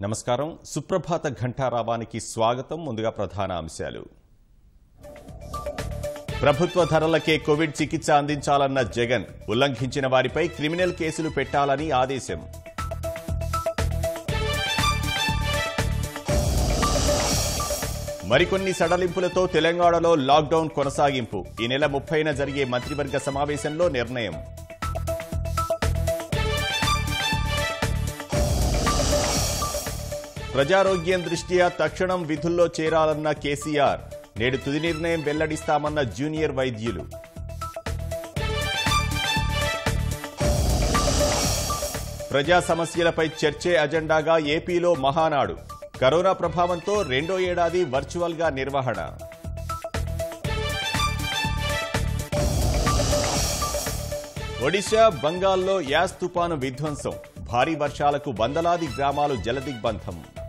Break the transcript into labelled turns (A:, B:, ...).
A: నమస్కారం సుప్రభాత ఘంటారావానికి స్వాగతం ముందుగా ప్రధాన అంశాలు ప్రభుత్వ ధరలకే కోవిడ్ చికిత్స అందించాలన్న జగన్ ఉల్లంఘించిన వారిపై క్రిమినల్ కేసులు పెట్టాలని ఆదేశం మరికొన్ని సడలింపులతో తెలంగాణలో లాక్డౌన్ కొనసాగింపు ఈ నెల ముప్పైన జరిగే మంత్రివర్గ సమావేశంలో నిర్ణయం ప్రజారోగ్యం దృష్ట్యా తక్షణం విధుల్లో చేరాలన్న కేసీఆర్ నేడు తుది నిర్ణయం వెల్లడిస్తామన్న జూనియర్ వైద్యులు ప్రజా సమస్యలపై చర్చే అజెండాగా ఏపీలో మహానాడు కరోనా ప్రభావంతో రెండో ఏడాది వర్చువల్గా నిర్వహణ ఒడిశా బంగాల్లో యాస్ తుపాను విధ్వంసం భారీ వర్షాలకు వందలాది గ్రామాలు జలదిగ్బంధం